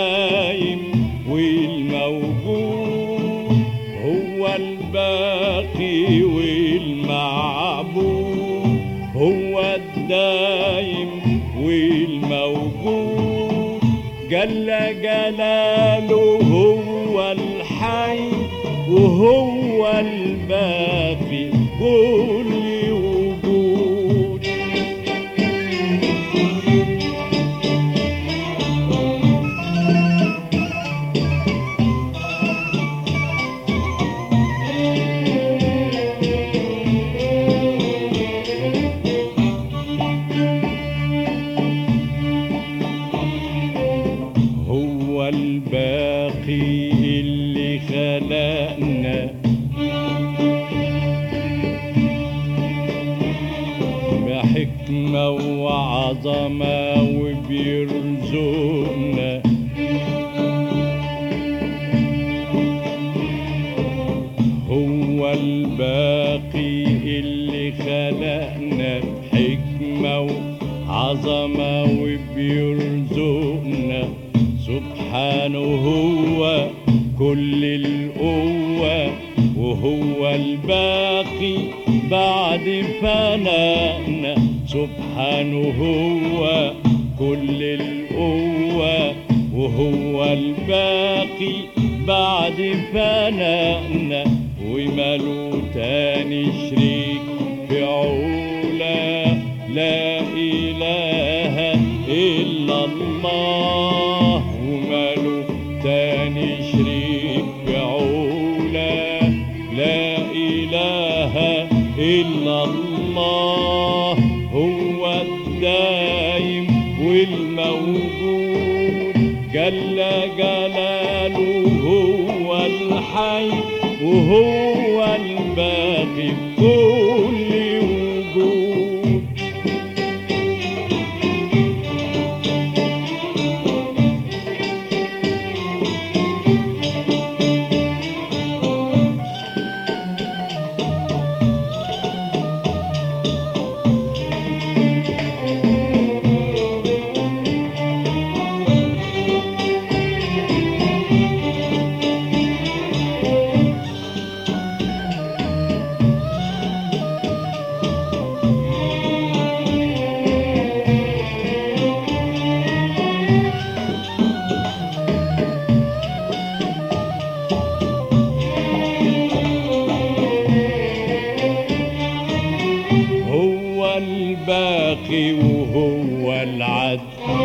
الدايم والموجود هو الباقي والمعبود هو الدايم والموجود جل جلاله هو الحي وهو الباقي كل وجود هو الباقي اللي خلقنا بحكمة وعظمة وبيرزقنا هو الباقي اللي خلقنا بحكمة وعظمة وبيرزقنا سبحانه هو كل القوة وهو الباقي بعد فنائنا سبحانه هو كل القوة وهو الباقي بعد فنائنا وماله تاني شريك في علا لا إله إلا الله وماله تاني شريك في علا لا إله إلا الله هو الدايم والموجود جل جلاله هو الحي وهو الباقي بكل وجود هو الباقي وهو العدل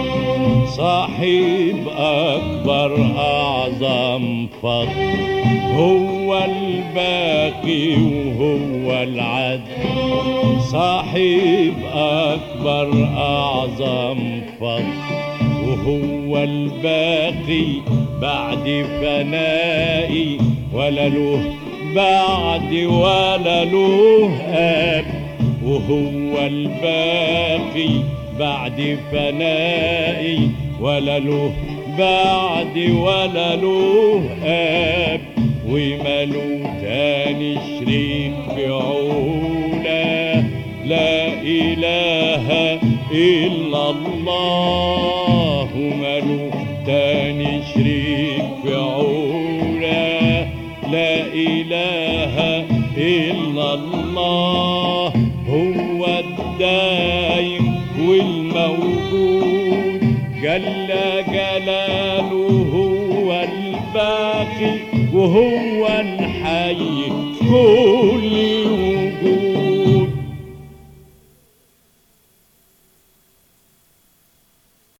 صاحب أكبر أعظم فضل هو الباقي وهو العدل صاحب أكبر أعظم فضل وهو الباقي بعد فنائي ولا له بعد ولا له أب وهو الباقي بعد فنائي ولا له بعد ولا له أب وماله تاني شريك في علا لا إله إلا الله ماله تاني شريك في علا لا إله إلا الله هو الدايم والموجود جل جلاله هو الباقي وهو الحي كل